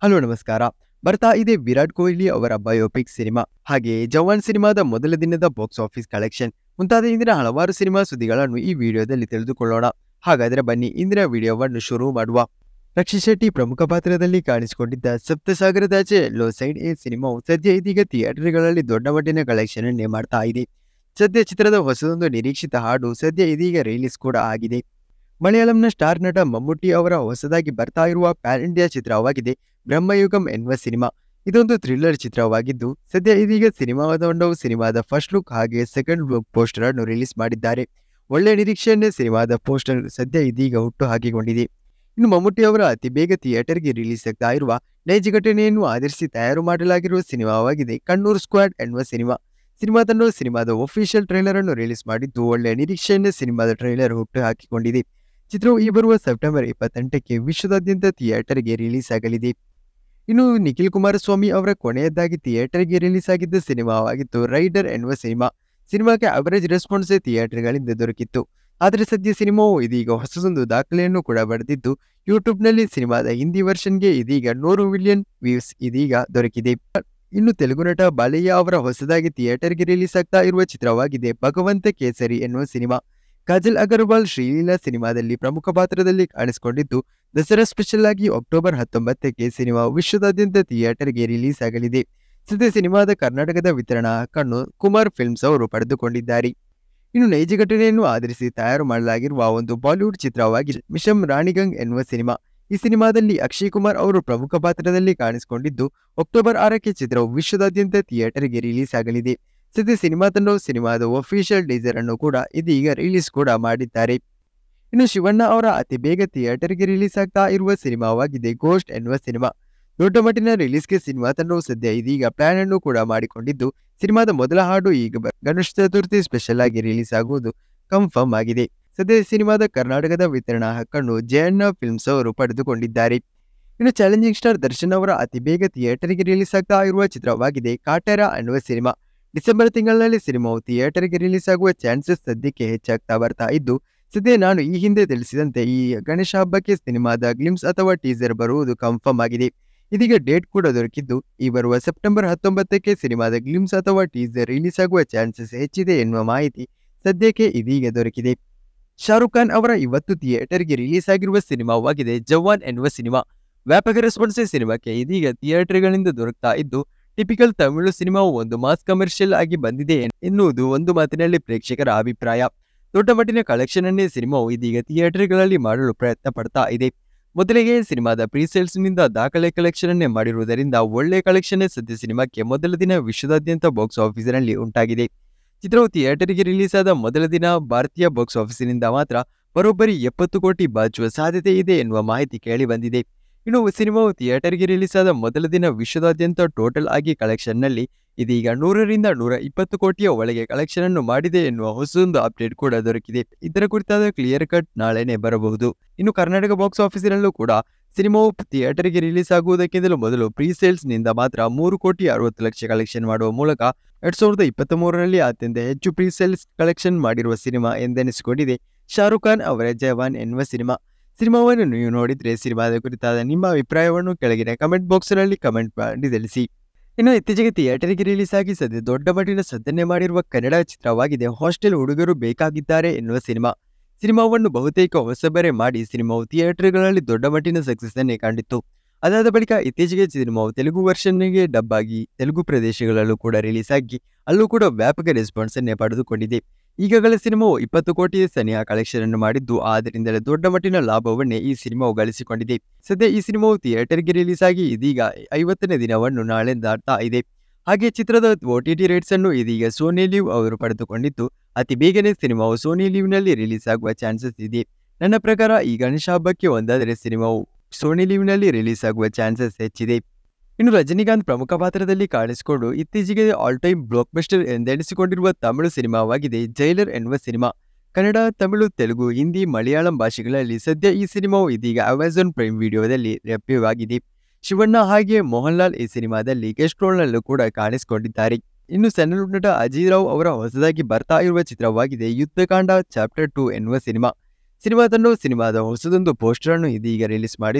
hello ನಮಸ್ಕಾರ ಬರ್ತಾ ಇದೆ ವಿರಾಟ್ ಕೊಹ್ಲಿ ಅವರ ಬಯೋಪಿಕ್ ಸಿನಿಮಾ ಹಾಗೆಯೇ ಜವಾನ್ ಸಿನಿಮಾದ ಮೊದಲ ದಿನದ ಬಾಕ್ಸ್ ಆಫೀಸ್ ಕಲೆಕ್ಷನ್ ಮುಂತಾದ ಇಂದಿನ ಹಲವಾರು ಸಿನಿಮಾ ಸುದ್ದಿಗಳನ್ನು ಈ ವಿಡಿಯೋದಲ್ಲಿ ತಿಳಿದುಕೊಳ್ಳೋಣ ಹಾಗಾದರೆ ಬನ್ನಿ ಇಂದಿನ ವಿಡಿಯೋವನ್ನು ಶುರು ಮಾಡುವ ರಕ್ಷಿತ್ ಶೆಟ್ಟಿ ಪ್ರಮುಖ ಪಾತ್ರದಲ್ಲಿ ಕಾಣಿಸಿಕೊಂಡಿದ್ದ ಸಪ್ತಸಾಗರದಾಚೆ ಲೋ ಸೈಡ್ ಎ ಸಿನಿಮಾವು ಸದ್ಯ ಇದೀಗ ಥಿಯೇಟರ್ಗಳಲ್ಲಿ ದೊಡ್ಡ ಮಟ್ಟಿನ ಕಲೆಕ್ಷನ್ ಅನ್ನೇ ಮಾಡ್ತಾ ಇದೆ ಸದ್ಯ ಚಿತ್ರದ ಹೊಸದೊಂದು ನಿರೀಕ್ಷಿತ ಹಾಡು ಸದ್ಯ ಇದೀಗ ರಿಲೀಸ್ ಕೂಡ ಆಗಿದೆ ಮಲಯಾಳಂನ ಸ್ಟಾರ್ ನಟ ಮಮ್ಮೂಟಿ ಅವರ ಹೊಸದಾಗಿ ಬರ್ತಾ ಇರುವ ಪ್ಯಾನ್ ಇಂಡಿಯಾ ಚಿತ್ರವಾಗಿದೆ ಬ್ರಹ್ಮಯುಗಂ ಎನ್ನುವ ಸಿನಿಮಾ ಇದೊಂದು ಥ್ರಿಲ್ಲರ್ ಚಿತ್ರವಾಗಿದ್ದು ಸದ್ಯ ಇದೀಗ ಸಿನಿಮಾದ ತಂಡವು ಸಿನಿಮಾದ ಫಸ್ಟ್ ಲುಕ್ ಹಾಗೆ ಸೆಕೆಂಡ್ ಲುಕ್ ಪೋಸ್ಟರ್ ಅನ್ನು ರಿಲೀಸ್ ಮಾಡಿದ್ದಾರೆ ಒಳ್ಳೆ ನಿರೀಕ್ಷೆಯನ್ನೇ ಸಿನಿಮಾದ ಪೋಸ್ಟರ್ ಸದ್ಯ ಇದೀಗ ಹುಟ್ಟು ಹಾಕಿಕೊಂಡಿದೆ ಇನ್ನು ಮಮ್ಮೂಟಿ ಅವರ ಅತಿ ಬೇಗ ಥಿಯೇಟರ್ಗೆ ರಿಲೀಸ್ ಆಗ್ತಾ ಇರುವ ನೈಜ ಘಟನೆಯನ್ನು ಆಧರಿಸಿ ತಯಾರು ಮಾಡಲಾಗಿರುವ ಸಿನಿಮಾವಾಗಿದೆ ಕಣ್ಣೂರ್ ಸ್ಕ್ವಾಡ್ ಎನ್ನುವ ಸಿನಿಮಾ ಸಿನಿಮಾ ತಂಡವು ಸಿನಿಮಾದ ಒಫಿಷಿಯಲ್ ಟ್ರೈಲರ್ ಅನ್ನು ರಿಲೀಸ್ ಮಾಡಿದ್ದು ಒಳ್ಳೆಯ ನಿರೀಕ್ಷೆಯನ್ನೇ ಸಿನಿಮಾದ ಟ್ರೈಲರ್ ಹುಟ್ಟು ಹಾಕಿಕೊಂಡಿದೆ ಚಿತ್ರವು ಈ ಬರುವ ಸೆಪ್ಟೆಂಬರ್ ಇಪ್ಪತ್ತೆಂಟಕ್ಕೆ ವಿಶ್ವದಾದ್ಯಂತ ಥಿಯೇಟರ್ಗೆ ರಿಲೀಸ್ ಆಗಲಿದೆ ಇನ್ನು ನಿಖಿಲ್ ಕುಮಾರಸ್ವಾಮಿ ಅವರ ಕೊನೆಯದಾಗಿ ಥಿಯೇಟರ್ಗೆ ರಿಲೀಸ್ ಆಗಿದ್ದ ಸಿನಿಮಾವಾಗಿತ್ತು ರೈಡರ್ ಎನ್ನುವ ಸಿನಿಮಾ ಸಿನಿಮಾಕ್ಕೆ ಅವರೇಜ್ ರೆಸ್ಪಾನ್ಸ್ ಥಿಯೇಟರ್ಗಳಿಂದ ದೊರಕಿತ್ತು ಆದರೆ ಸದ್ಯ ಸಿನಿಮಾವು ಇದೀಗ ಹೊಸದೊಂದು ದಾಖಲೆಯನ್ನು ಕೂಡ ಬರೆದಿದ್ದು ಯೂಟ್ಯೂಬ್ನಲ್ಲಿ ಸಿನಿಮಾದ ಹಿಂದಿ ವರ್ಷನ್ಗೆ ಇದೀಗ ನೂರು ಮಿಲಿಯನ್ ವ್ಯೂಸ್ ಇದೀಗ ದೊರಕಿದೆ ಇನ್ನು ತೆಲುಗು ನಟ ಬಾಲಯ್ಯ ಅವರ ಹೊಸದಾಗಿ ಥಿಯೇಟರ್ಗೆ ರಿಲೀಸ್ ಆಗ್ತಾ ಇರುವ ಚಿತ್ರವಾಗಿದೆ ಭಗವಂತ ಕೇಸರಿ ಎನ್ನುವ ಸಿನಿಮಾ ಕಾಜಲ್ ಅಗರ್ವಾಲ್ ಶ್ರೀಲೀಲಾ ಸಿನಿಮಾದಲ್ಲಿ ಪ್ರಮುಖ ಪಾತ್ರದಲ್ಲಿ ಕಾಣಿಸಿಕೊಂಡಿದ್ದು ದಸರಾ ಸ್ಪೆಷಲ್ ಆಗಿ ಅಕ್ಟೋಬರ್ ಹತ್ತೊಂಬತ್ತಕ್ಕೆ ಸಿನಿಮಾ ವಿಶ್ವದಾದ್ಯಂತ ಥಿಯೇಟರ್ಗೆ ರಿಲೀಸ್ ಆಗಲಿದೆ ಸದ್ಯ ಸಿನಿಮಾದ ಕರ್ನಾಟಕದ ವಿತರಣಾ ಹಕ್ಕನ್ನು ಕುಮಾರ್ ಫಿಲ್ಮ್ಸ್ ಅವರು ಪಡೆದುಕೊಂಡಿದ್ದಾರೆ ಇನ್ನು ನೈಜ ಘಟನೆಯನ್ನು ಆಧರಿಸಿ ತಯಾರು ಮಾಡಲಾಗಿರುವ ಒಂದು ಬಾಲಿವುಡ್ ಚಿತ್ರವಾಗಿ ಮಿಶಮ್ ರಾಣಿಗಂಗ್ ಎನ್ನುವ ಸಿನಿಮಾ ಈ ಸಿನಿಮಾದಲ್ಲಿ ಅಕ್ಷಯ್ ಕುಮಾರ್ ಅವರು ಪ್ರಮುಖ ಪಾತ್ರದಲ್ಲಿ ಕಾಣಿಸಿಕೊಂಡಿದ್ದು ಅಕ್ಟೋಬರ್ ಆರಕ್ಕೆ ಚಿತ್ರವು ವಿಶ್ವದಾದ್ಯಂತ ಥಿಯೇಟರ್ಗೆ ರಿಲೀಸ್ ಆಗಲಿದೆ ಸದ್ಯ ಸಿನಿಮಾ ತಂಡವು ಸಿನಿಮಾದ ಒಫಿಷಿಯಲ್ ಟೀಸರ್ ಅನ್ನು ಕೂಡ ಇದೀಗ ರಿಲೀಸ್ ಕೂಡ ಮಾಡಿದ್ದಾರೆ ಇನ್ನು ಶಿವಣ್ಣ ಅವರ ಅತಿ ಬೇಗ ಥಿಯೇಟರ್ಗೆ ರಿಲೀಸ್ ಆಗ್ತಾ ಇರುವ ಸಿನಿಮಾವಾಗಿದೆ ಗೋಸ್ಟ್ ಎನ್ನುವ ಸಿನಿಮಾ ದೊಡ್ಡ ಮಟ್ಟಿನ ರಿಲೀಸ್ಗೆ ಸಿನಿಮಾ ತಂಡವು ಸದ್ಯ ಇದೀಗ ಪ್ಲಾನ್ ಅನ್ನು ಕೂಡ ಮಾಡಿಕೊಂಡಿದ್ದು ಸಿನಿಮಾದ ಮೊದಲ ಹಾಡು ಈಗ ಬ- ಗಣೇಶ ಚತುರ್ಥಿ ಸ್ಪೆಷಲ್ ಆಗಿ ರಿಲೀಸ್ ಆಗುವುದು ಕನ್ಫರ್ಮ್ ಆಗಿದೆ ಸದ್ಯ ಸಿನಿಮಾದ ಕರ್ನಾಟಕದ ವಿತರಣಾ ಹಕ್ಕನ್ನು ಜಯಣ್ಣ ಫಿಲ್ಮ್ಸ್ ಅವರು ಪಡೆದುಕೊಂಡಿದ್ದಾರೆ ಇನ್ನು ಚಾಲೆಂಜಿಂಗ್ ಸ್ಟಾರ್ ದರ್ಶನ್ ಅವರ ಅತಿ ಬೇಗ ಥಿಯೇಟರ್ಗೆ ರಿಲೀಸ್ ಆಗ್ತಾ ಇರುವ ಚಿತ್ರವಾಗಿದೆ ಕಾಟೇರ ಅನ್ನುವ ಸಿನಿಮಾ ಡಿಸೆಂಬರ್ ತಿಂಗಳಲ್ಲಿ ಸಿನಿಮಾವು ಥಿಯೇಟರ್ಗೆ ರಿಲೀಸ್ ಆಗುವ ಚಾನ್ಸಸ್ ಸದ್ಯಕ್ಕೆ ಹೆಚ್ಚಾಗ್ತಾ ಬರ್ತಾ ಇದ್ದು ಸದ್ಯ ನಾನು ಈ ಹಿಂದೆ ತಿಳಿಸಿದಂತೆ ಈ ಗಣೇಶ ಹಬ್ಬಕ್ಕೆ ಸಿನಿಮಾದ ಗ್ಲಿಮ್ಸ್ ಅಥವಾ ಟೀಸರ್ ಬರುವುದು ಕನ್ಫರ್ಮ್ ಆಗಿದೆ ಇದೀಗ ಡೇಟ್ ಕೂಡ ದೊರಕಿದ್ದು ಈ ಬರುವ ಸೆಪ್ಟೆಂಬರ್ ಹತ್ತೊಂಬತ್ತಕ್ಕೆ ಸಿನಿಮಾದ ಗ್ಲಿಮ್ಸ್ ಅಥವಾ ಟೀಸರ್ ರಿಲೀಸ್ ಆಗುವ ಚಾನ್ಸಸ್ ಹೆಚ್ಚಿದೆ ಎನ್ನುವ ಮಾಹಿತಿ ಸದ್ಯಕ್ಕೆ ಇದೀಗ ದೊರಕಿದೆ ಶಾರುಖ್ ಖಾನ್ ಅವರ ಇವತ್ತು ಥಿಯೇಟರ್ಗೆ ರಿಲೀಸ್ ಆಗಿರುವ ಸಿನಿಮಾವಾಗಿದೆ ಜವಾನ್ ಎನ್ನುವ ಸಿನಿಮಾ ವ್ಯಾಪಕ ರೆಸ್ಪಾನ್ಸ್ ಸಿನಿಮಾಕ್ಕೆ ಇದೀಗ ಥಿಯೇಟರ್ಗಳಿಂದ ದೊರಕ್ತಾ ಇದ್ದು ಟಿಪಿಕಲ್ ತಮಿಳು ಸಿನಿಮಾವು ಒಂದು ಮಾಸ್ ಕಮರ್ಷಿಯಲ್ ಆಗಿ ಬಂದಿದೆ ಎನ್ನುವುದು ಒಂದು ಮಾತಿನಲ್ಲಿ ಪ್ರೇಕ್ಷಕರ ಅಭಿಪ್ರಾಯ ದೊಡ್ಡ ಮಟ್ಟಿನ ಕಲೆಕ್ಷನ್ ಅನ್ನೇ ಸಿನಿಮಾವು ಇದೀಗ ಥಿಯೇಟರ್ಗಳಲ್ಲಿ ಮಾಡಲು ಪ್ರಯತ್ನ ಪಡ್ತಾ ಇದೆ ಮೊದಲಿಗೆ ಸಿನಿಮಾದ ಪ್ರೀಸೇಲ್ಸ್ನಿಂದ ದಾಖಲೆ ಕಲೆಕ್ಷನ್ ಅನ್ನೇ ಮಾಡಿರುವುದರಿಂದ ಒಳ್ಳೆ ಕಲೆಕ್ಷನ್ ಸದ್ಯ ಸಿನಿಮಾಕ್ಕೆ ಮೊದಲ ದಿನ ವಿಶ್ವದಾದ್ಯಂತ ಬಾಕ್ಸ್ ಆಫೀಸಿನಲ್ಲಿ ಉಂಟಾಗಿದೆ ಚಿತ್ರವು ಥಿಯೇಟರ್ಗೆ ರಿಲೀಸ್ ಆದ ಮೊದಲ ದಿನ ಭಾರತೀಯ ಬಾಕ್ಸ್ ಆಫೀಸಿನಿಂದ ಮಾತ್ರ ಬರೋಬ್ಬರಿ ಎಪ್ಪತ್ತು ಕೋಟಿ ಬಾಚುವ ಸಾಧ್ಯತೆ ಇದೆ ಎನ್ನುವ ಮಾಹಿತಿ ಕೇಳಿ ಬಂದಿದೆ ಇನ್ನು ಸಿನಿಮಾವು ಥಿಯೇಟರ್ಗೆ ರಿಲೀಸ್ ಆದ ಮೊದಲ ದಿನ ವಿಶ್ವದಾದ್ಯಂತ ಟೋಟಲ್ ಆಗಿ ಕಲೆಕ್ಷನ್ನಲ್ಲಿ ಇದೀಗ ನೂರರಿಂದ ನೂರ ಇಪ್ಪತ್ತು ಕೋಟಿಯ ಒಳಗೆ ಕಲೆಕ್ಷನ್ ಅನ್ನು ಮಾಡಿದೆ ಎನ್ನುವ ಹೊಸದೊಂದು ಅಪ್ಡೇಟ್ ಕೂಡ ದೊರಕಿದೆ ಇದರ ಕುರಿತಾದ ಕ್ಲಿಯರ್ ಕಟ್ ನಾಳೆನೆ ಬರಬಹುದು ಇನ್ನು ಕರ್ನಾಟಕ ಬಾಕ್ಸ್ ಆಫೀಸಿನಲ್ಲೂ ಕೂಡ ಸಿನಿಮಾವು ಥಿಯೇಟರ್ಗೆ ರಿಲೀಸ್ ಆಗುವುದಕ್ಕಿಂತಲೂ ಮೊದಲು ಪ್ರೀ ಸೇಲ್ಸ್ನಿಂದ ಮಾತ್ರ ಮೂರು ಕೋಟಿ ಅರವತ್ತು ಲಕ್ಷ ಕಲೆಕ್ಷನ್ ಮಾಡುವ ಮೂಲಕ ಎರಡ್ ಸಾವಿರದ ಇಪ್ಪತ್ತ್ ಮೂರರಲ್ಲಿ ಅತ್ಯಂತ ಹೆಚ್ಚು ಪ್ರೀ ಸೇಲ್ಸ್ ಕಲೆಕ್ಷನ್ ಮಾಡಿರುವ ಸಿನಿಮಾ ಎಂದೆನಿಸಿಕೊಂಡಿದೆ ಶಾರುಖ್ ಖಾನ್ ಅವರ ಜವಾನ್ ಎನ್ನುವ ಸಿನಿಮಾ ಸಿನಿಮಾವನ್ನು ನೀವು ನೋಡಿದ್ರೆ ಸಿನಿಮಾದ ಕುರಿತಾದ ನಿಮ್ಮ ಅಭಿಪ್ರಾಯವನ್ನು ಕೆಳಗಿನ ಕಮೆಂಟ್ ಬಾಕ್ಸ್ನಲ್ಲಿ ಕಮೆಂಟ್ ಮಾಡಿ ತಿಳಿಸಿ ಇನ್ನು ಇತ್ತೀಚೆಗೆ ಥಿಯೇಟರ್ಗೆ ರಿಲೀಸ್ ಆಗಿ ಸದ್ಯ ದೊಡ್ಡ ಮಟ್ಟಿನ ಸದ್ದನ್ನೇ ಮಾಡಿರುವ ಕನ್ನಡ ಚಿತ್ರವಾಗಿದೆ ಹಾಸ್ಟೆಲ್ ಹುಡುಗರು ಬೇಕಾಗಿದ್ದಾರೆ ಎನ್ನುವ ಸಿನಿಮಾ ಸಿನಿಮಾವನ್ನು ಬಹುತೇಕ ಹೊಸಬರೆ ಮಾಡಿ ಸಿನಿಮಾವು ಥಿಯೇಟರ್ಗಳಲ್ಲಿ ದೊಡ್ಡ ಮಟ್ಟಿನ ಸಕ್ಸಸ್ ಅನ್ನೇ ಕಂಡಿತ್ತು ಅದಾದ ಬಳಿಕ ಇತ್ತೀಚೆಗೆ ಸಿನಿಮಾವು ತೆಲುಗು ವರ್ಷನ್ಗೆ ಡಬ್ ಆಗಿ ತೆಲುಗು ಪ್ರದೇಶಗಳಲ್ಲೂ ಕೂಡ ರಿಲೀಸ್ ಆಗಿ ಅಲ್ಲೂ ಕೂಡ ವ್ಯಾಪಕ ರೆಸ್ಪಾನ್ಸ್ ಅನ್ನೇ ಪಡೆದುಕೊಂಡಿದೆ ಈಗಾಗಲೇ ಸಿನಿಮಾವು ಇಪ್ಪತ್ತು ಕೋಟಿ ಸನಿಹ ಕಲೆಕ್ಷನ್ ಅನ್ನು ಮಾಡಿದ್ದು ಆದ್ದರಿಂದಲೇ ದೊಡ್ಡ ಮಟ್ಟಿನ ಲಾಭವನ್ನೇ ಈ ಸಿನಿಮಾವು ಗಳಿಸಿಕೊಂಡಿದೆ ಸದ್ಯ ಈ ಸಿನಿಮಾವು ಥಿಯೇಟರ್ಗೆ ರಿಲೀಸ್ ಆಗಿ ಇದೀಗ ಐವತ್ತನೇ ದಿನವನ್ನು ನಾಳೆ ದಾಟ್ತಾ ಇದೆ ಹಾಗೆ ಚಿತ್ರದ ಓಟಿಟಿ ರೇಟ್ಸ್ ಅನ್ನು ಇದೀಗ ಸೋನಿ ಲೀವ್ ಅವರು ಪಡೆದುಕೊಂಡಿದ್ದು ಅತಿ ಬೇಗನೆ ಸಿನಿಮಾವು ಸೋನಿ ಲೀವ್ನಲ್ಲಿ ರಿಲೀಸ್ ಆಗುವ ಚಾನ್ಸಸ್ ಇದೆ ನನ್ನ ಪ್ರಕಾರ ಈ ಗಣೇಶ ಹಬ್ಬಕ್ಕೆ ಒಂದಾದರೆ ಸಿನಿಮಾವು ಸೋನಿ ಲೀವ್ನಲ್ಲಿ ರಿಲೀಸ್ ಆಗುವ ಚಾನ್ಸಸ್ ಹೆಚ್ಚಿದೆ ಇನ್ನು ರಜನಿಕಾಂತ್ ಪ್ರಮುಖ ಪಾತ್ರದಲ್ಲಿ ಕಾಣಿಸಿಕೊಂಡು ಇತ್ತೀಚೆಗೆ ಆಲ್ ಟೈಮ್ ಬ್ಲಾಕ್ ಬಸ್ಟರ್ ಎಂದೆನಿಸಿಕೊಂಡಿರುವ ತಮಿಳು ಸಿನಿಮಾವಾಗಿದೆ ಜೈಲರ್ ಎನ್ನುವ ಸಿನಿಮಾ ಕನ್ನಡ ತಮಿಳು ತೆಲುಗು ಹಿಂದಿ ಮಲಯಾಳಂ ಭಾಷೆಗಳಲ್ಲಿ ಸದ್ಯ ಈ ಸಿನಿಮಾವು ಇದೀಗ ಅಮೆಜಾನ್ ಪ್ರೈಮ್ ವಿಡಿಯೋದಲ್ಲಿ ಲಭ್ಯವಾಗಿದೆ ಶಿವಣ್ಣ ಹಾಗೆ ಮೋಹನ್ ಲಾಲ್ ಈ ಸಿನಿಮಾದಲ್ಲಿ ಗೆಸ್ಟ್ ರೋಲ್ನಲ್ಲೂ ಕೂಡ ಕಾಣಿಸಿಕೊಂಡಿದ್ದಾರೆ ಇನ್ನು ಸಣ್ಣಲುಡ್ ನಟ ಅಜಯ್ ರಾವ್ ಅವರ ಹೊಸದಾಗಿ ಬರ್ತಾ ಇರುವ ಚಿತ್ರವಾಗಿದೆ ಯುದ್ಧಕಾಂಡ ಚಾಪ್ಟರ್ ಟು ಎನ್ನುವ ಸಿನಿಮಾ ಸಿನಿಮಾ ತಂಡವು ಸಿನಿಮಾದ ಹೊಸದೊಂದು ಪೋಸ್ಟರ್ ಅನ್ನು ಇದೀಗ ರಿಲೀಸ್ ಮಾಡಿದ್ದು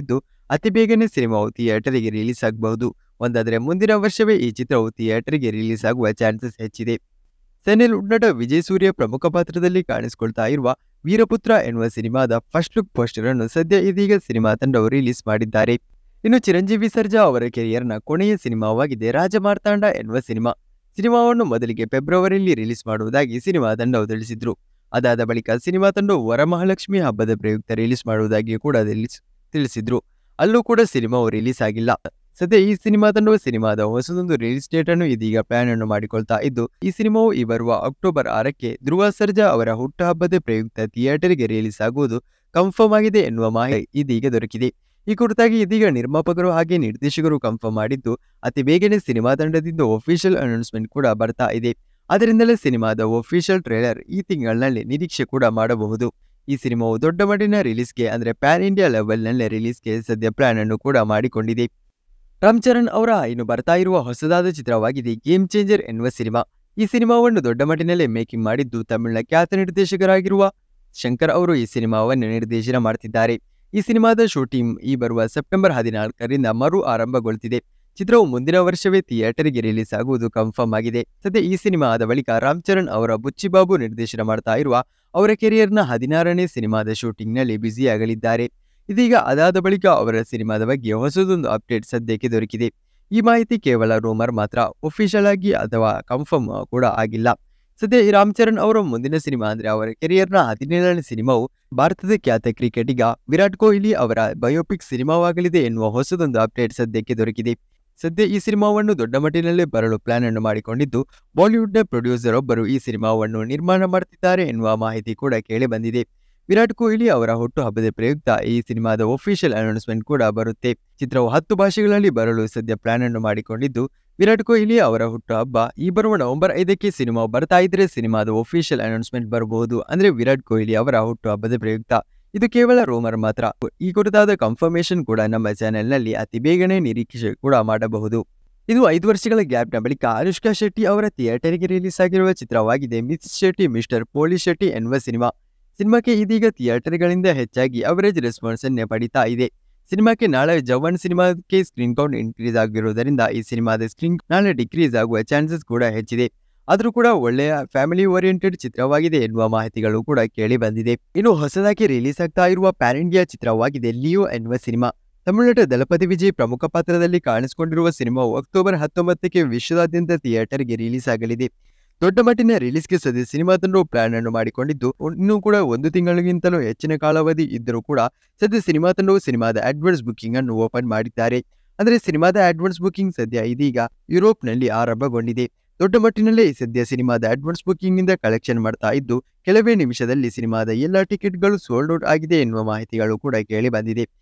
ಅತಿ ಬೇಗನೆ ಸಿನಿಮಾವು ಥಿಯೇಟರಿಗೆ ರಿಲೀಸ್ ಆಗಬಹುದು ಒಂದಾದರೆ ಮುಂದಿನ ವರ್ಷವೇ ಈ ಚಿತ್ರವು ಥಿಯೇಟರ್ಗೆ ರಿಲೀಸ್ ಆಗುವ ಚಾನ್ಸಸ್ ಹೆಚ್ಚಿದೆ ಸ್ಯಾನೆಲ್ವುಡ್ ನಟ ವಿಜಯ್ ಸೂರ್ಯ ಪ್ರಮುಖ ಪಾತ್ರದಲ್ಲಿ ಕಾಣಿಸಿಕೊಳ್ತಾ ಇರುವ ವೀರಪುತ್ರ ಎನ್ನುವ ಸಿನಿಮಾದ ಫಸ್ಟ್ ಲುಕ್ ಪೋಸ್ಟರ್ ಅನ್ನು ಸದ್ಯ ಇದೀಗ ಸಿನಿಮಾ ತಂಡವು ರಿಲೀಸ್ ಮಾಡಿದ್ದಾರೆ ಇನ್ನು ಚಿರಂಜೀವಿ ಸರ್ಜಾ ಅವರ ಕೆರಿಯರ್ನ ಕೊನೆಯ ಸಿನಿಮಾವಾಗಿದೆ ರಾಜಮಾರ್ತಾಂಡ ಎನ್ನುವ ಸಿನಿಮಾ ಸಿನಿಮಾವನ್ನು ಮೊದಲಿಗೆ ಫೆಬ್ರವರಿಯಲ್ಲಿ ರಿಲೀಸ್ ಮಾಡುವುದಾಗಿ ಸಿನಿಮಾ ತಂಡವು ತಿಳಿಸಿದ್ರು ಅದಾದ ಬಳಿಕ ಸಿನಿಮಾ ತಂಡವು ವರಮಹಾಲಕ್ಷ್ಮಿ ಹಬ್ಬದ ಪ್ರಯುಕ್ತ ರಿಲೀಸ್ ಮಾಡುವುದಾಗಿ ಕೂಡ ತಿಳಿಸ್- ತಿಳಿಸಿದ್ರು ಅಲ್ಲೂ ಕೂಡ ಸಿನಿಮಾವು ರಿಲೀಸ್ ಆಗಿಲ್ಲ ಸದ್ಯ ಈ ಸಿನಿಮಾ ತಂಡವು ಸಿನಿಮಾದ ಹೊಸದೊಂದು ರಿಲೀಸ್ ಡೇಟ್ ಅನ್ನು ಇದೀಗ ಪ್ಲಾನ್ ಅನ್ನು ಮಾಡಿಕೊಳ್ತಾ ಇದ್ದು ಈ ಸಿನಿಮಾವು ಈ ಬರುವ ಅಕ್ಟೋಬರ್ ಆರಕ್ಕೆ ಧ್ರುವ ಸರ್ಜಾ ಅವರ ಹುಟ್ಟುಹಬ್ಬದ ಪ್ರಯುಕ್ತ ಥಿಯೇಟರ್ಗೆ ರಿಲೀಸ್ ಆಗುವುದು ಕನ್ಫರ್ಮ್ ಆಗಿದೆ ಎನ್ನುವ ಮಾಹಿತಿ ಇದೀಗ ದೊರಕಿದೆ ಈ ಕುರಿತಾಗಿ ಇದೀಗ ನಿರ್ಮಾಪಕರು ಹಾಗೆ ನಿರ್ದೇಶಕರು ಕನ್ಫರ್ಮ್ ಮಾಡಿದ್ದು ಅತಿ ಬೇಗನೆ ಸಿನಿಮಾ ತಂಡದಿಂದ ಒಫಿಷಿಯಲ್ ಅನೌನ್ಸ್ಮೆಂಟ್ ಕೂಡ ಬರ್ತಾ ಇದೆ ಅದರಿಂದಲೇ ಸಿನಿಮಾದ ಒಫಿಷಿಯಲ್ ಟ್ರೇಲರ್ ಈ ತಿಂಗಳಿನಲ್ಲಿ ನಿರೀಕ್ಷೆ ಕೂಡ ಮಾಡಬಹುದು ಈ ಸಿನಿಮಾವು ದೊಡ್ಡ ಮಟ್ಟಿನ ರಿಲೀಸ್ಗೆ ಅಂದ್ರೆ ಪ್ಯಾನ್ ಇಂಡಿಯಾ ಲೆವೆಲ್ನಲ್ಲೇ ರಿಲೀಸ್ಗೆ ಸದ್ಯ ಪ್ಲಾನ್ ಅನ್ನು ಕೂಡ ಮಾಡಿಕೊಂಡಿದೆ ರಾಮ್ ಚರಣ್ ಅವರ ಇನ್ನು ಬರ್ತಾ ಇರುವ ಹೊಸದಾದ ಚಿತ್ರವಾಗಿದೆ ಗೇಮ್ ಚೇಂಜರ್ ಎನ್ನುವ ಸಿನಿಮಾ ಈ ಸಿನಿಮಾವನ್ನು ದೊಡ್ಡ ಮಟ್ಟಿನಲ್ಲೇ ಮೇಕಿಂಗ್ ಮಾಡಿದ್ದು ತಮಿಳಿನ ಖ್ಯಾತ ನಿರ್ದೇಶಕರಾಗಿರುವ ಶಂಕರ್ ಅವರು ಈ ಸಿನಿಮಾವನ್ನು ನಿರ್ದೇಶನ ಮಾಡ್ತಿದ್ದಾರೆ ಈ ಸಿನಿಮಾದ ಶೂಟಿಂಗ್ ಈ ಬರುವ ಸೆಪ್ಟೆಂಬರ್ ಹದಿನಾಲ್ಕರಿಂದ ಮರು ಆರಂಭಗೊಳ್ತಿದೆ ಚಿತ್ರವು ಮುಂದಿನ ವರ್ಷವೇ ಥಿಯೇಟರ್ಗೆ ರಿಲೀಸ್ ಆಗುವುದು ಕನ್ಫರ್ಮ್ ಆಗಿದೆ ಸದ್ಯ ಈ ಸಿನಿಮಾ ಆದ ಬಳಿಕ ರಾಮ್ ಚರಣ್ ಅವರ ಬುಚ್ಚಿಬಾಬು ನಿರ್ದೇಶನ ಮಾಡ್ತಾ ಇರುವ ಅವರ ಕೆರಿಯರ್ನ ಹದಿನಾರನೇ ಸಿನಿಮಾದ ಶೂಟಿಂಗ್ನಲ್ಲಿ ಬ್ಯುಸಿಯಾಗಲಿದ್ದಾರೆ ಇದೀಗ ಅದಾದ ಬಳಿಕ ಅವರ ಸಿನಿಮಾದ ಬಗ್ಗೆ ಹೊಸದೊಂದು ಅಪ್ಡೇಟ್ ಸದ್ಯಕ್ಕೆ ದೊರಕಿದೆ ಈ ಮಾಹಿತಿ ಕೇವಲ ರೂಮರ್ ಮಾತ್ರ ಒಫಿಷಿಯಲ್ ಆಗಿ ಅಥವಾ ಕನ್ಫರ್ಮ್ ಕೂಡ ಆಗಿಲ್ಲ ಸದ್ಯ ಈ ರಾಮ್ ಚರಣ್ ಅವರ ಮುಂದಿನ ಸಿನಿಮಾ ಅಂದ್ರೆ ಅವರ ಕೆರಿಯರ್ನ ಹದಿನೇಳನೇ ಸಿನಿಮಾವು ಭಾರತದ ಖ್ಯಾತ ಕ್ರಿಕೆಟಿಗ ವಿರಾಟ್ ಕೊಹ್ಲಿ ಅವರ ಬಯೋಪಿಕ್ ಸಿನಿಮಾವಾಗಲಿದೆ ಎನ್ನುವ ಹೊಸದೊಂದು ಅಪ್ಡೇಟ್ ಸದ್ಯಕ್ಕೆ ದೊರಕಿದೆ ಸದ್ಯ ಈ ಸಿನಿಮಾವನ್ನು ದೊಡ್ಡ ಮಟ್ಟಿನಲ್ಲೇ ಬರಲು ಪ್ಲಾನ್ ಅನ್ನು ಮಾಡಿಕೊಂಡಿದ್ದು ಬಾಲಿವುಡ್ನ ಪ್ರೊಡ್ಯೂಸರ್ ಒಬ್ಬರು ಈ ಸಿನಿಮಾವನ್ನು ನಿರ್ಮಾಣ ಮಾಡುತ್ತಿದ್ದಾರೆ ಎನ್ನುವ ಮಾಹಿತಿ ಕೂಡ ಕೇಳಿ ಬಂದಿದೆ ವಿರಾಟ್ ಕೊಹ್ಲಿ ಅವರ ಹುಟ್ಟುಹಬ್ಬದ ಪ್ರಯುಕ್ತ ಈ ಸಿನಿಮಾದ ಒಫಿಷಿಯಲ್ ಅನೌನ್ಸ್ಮೆಂಟ್ ಕೂಡ ಬರುತ್ತೆ ಚಿತ್ರವು ಹತ್ತು ಭಾಷೆಗಳಲ್ಲಿ ಬರಲು ಸದ್ಯ ಪ್ಲಾನ್ ಅನ್ನು ಮಾಡಿಕೊಂಡಿದ್ದು ವಿರಾಟ್ ಕೊಹ್ಲಿ ಅವರ ಹುಟ್ಟುಹಬ್ಬ ಈ ಬರುವ ನವೆಂಬರ್ ಐದಕ್ಕೆ ಸಿನಿಮಾ ಬರ್ತಾ ಇದ್ರೆ ಸಿನಿಮಾದ ಒಫಿಷಿಯಲ್ ಅನೌನ್ಸ್ಮೆಂಟ್ ಬರಬಹುದು ಅಂದ್ರೆ ವಿರಾಟ್ ಕೊಹ್ಲಿ ಅವರ ಹುಟ್ಟುಹಬ್ಬದ ಪ್ರಯುಕ್ತ ಇದು ಕೇವಲ ರೂಮರ್ ಮಾತ್ರ ಈ ಕುರಿತಾದ ಕನ್ಫರ್ಮೇಶನ್ ಕೂಡ ನಮ್ಮ ಚಾನೆಲ್ನಲ್ಲಿ ಅತಿ ಬೇಗನೆ ನಿರೀಕ್ಷೆ ಕೂಡ ಮಾಡಬಹುದು ಇದು ಐದು ವರ್ಷಗಳ ಗ್ಯಾಪ್ನ ಬಳಿಕ ಅನುಷ್ಕಾ ಶೆಟ್ಟಿ ಅವರ ಥಿಯೇಟರ್ಗೆ ರಿಲೀಸ್ ಆಗಿರುವ ಚಿತ್ರವಾಗಿದೆ ಮಿಸ್ ಶೆಟ್ಟಿ ಮಿಸ್ಟರ್ ಪೋಲಿ ಶೆಟ್ಟಿ ಎನ್ನುವ ಸಿನಿಮಾ ಸಿನಿಮಾಕ್ಕೆ ಇದೀಗ ಥಿಯೇಟರ್ಗಳಿಂದ ಹೆಚ್ಚಾಗಿ ಅವರೇಜ್ ರೆಸ್ಪಾನ್ಸ್ ಅನ್ನೇ ಪಡಿತಾ ಇದೆ ಸಿನಿಮಾಕ್ಕೆ ನಾಳೆ ಜವಾನ್ ಸಿನಿಮಾಕ್ಕೆ ಸ್ಕ್ರೀನ್ ಕೌಂಟ್ ಇನ್ಕ್ರೀಸ್ ಆಗಿರುವುದರಿಂದ ಈ ಸಿನಿಮಾದ ಸ್ಕ್ರೀನ್ ನಾಳೆ ಡಿಕ್ರೀಸ್ ಆಗುವ ಚಾನ್ಸಸ್ ಕೂಡ ಹೆಚ್ಚಿದೆ ಆದರೂ ಕೂಡ ಒಳ್ಳೆಯ ಫ್ಯಾಮಿಲಿ ಓರಿಯೆಂಟೆಡ್ ಚಿತ್ರವಾಗಿದೆ ಎನ್ನುವ ಮಾಹಿತಿಗಳು ಕೂಡ ಕೇಳಿ ಬಂದಿದೆ ಇನ್ನು ಹೊಸದಾಗಿ ರಿಲೀಸ್ ಆಗ್ತಾ ಇರುವ ಪ್ಯಾನ್ ಇಂಡಿಯಾ ಚಿತ್ರವಾಗಿದೆ ಲಿಯೋ ಎನ್ನುವ ಸಿನಿಮಾ ತಮಿಳುನಾಡು ದಳಪತಿ ವಿಜಯ್ ಪ್ರಮುಖ ಪಾತ್ರದಲ್ಲಿ ಕಾಣಿಸಿಕೊಂಡಿರುವ ಸಿನಿಮಾವು ಅಕ್ಟೋಬರ್ ಹತ್ತೊಂಬತ್ತಕ್ಕೆ ವಿಶ್ವದಾದ್ಯಂತ ಥಿಯೇಟರ್ಗೆ ರಿಲೀಸ್ ಆಗಲಿದೆ ದೊಡ್ಡ ಮಟ್ಟಿನ ರಿಲೀಸ್ಗೆ ಸದ್ಯ ಸಿನಿಮಾ ತಂಡವು ಪ್ಲಾನ್ ಅನ್ನು ಮಾಡಿಕೊಂಡಿದ್ದು ಇನ್ನೂ ಕೂಡ ಒಂದು ತಿಂಗಳಿಗಿಂತಲೂ ಹೆಚ್ಚಿನ ಕಾಲಾವಧಿ ಇದ್ದರೂ ಕೂಡ ಸದ್ಯ ಸಿನಿಮಾ ತಂಡವು ಸಿನಿಮಾದ ಅಡ್ವಾನ್ಸ್ ಬುಕಿಂಗ್ ಅನ್ನು ಓಪನ್ ಮಾಡಿದ್ದಾರೆ ಅಂದ್ರೆ ಸಿನಿಮಾದ ಅಡ್ವಾನ್ಸ್ ಬುಕಿಂಗ್ ಸದ್ಯ ಇದೀಗ ಯುರೋಪ್ನಲ್ಲಿ ಆರಂಭಗೊಂಡಿದೆ ದೊಡ್ಡ ಮಟ್ಟಿನಲ್ಲೇ ಈ ಸದ್ಯ ಸಿನಿಮಾದ ಅಡ್ವಾನ್ಸ್ ಬುಕಿಂಗ್ ನಿಂದ ಕಲೆಕ್ಷನ್ ಮಾಡ್ತಾ ಇದ್ದು ಕೆಲವೇ ನಿಮಿಷದಲ್ಲಿ ಸಿನಿಮಾದ ಎಲ್ಲ ಟಿಕೆಟ್ಗಳು ಸೋಲ್ಡ್ ಔಟ್ ಆಗಿದೆ ಎನ್ನುವ ಮಾಹಿತಿಗಳು ಕೂಡ ಕೇಳಿ ಬಂದಿದೆ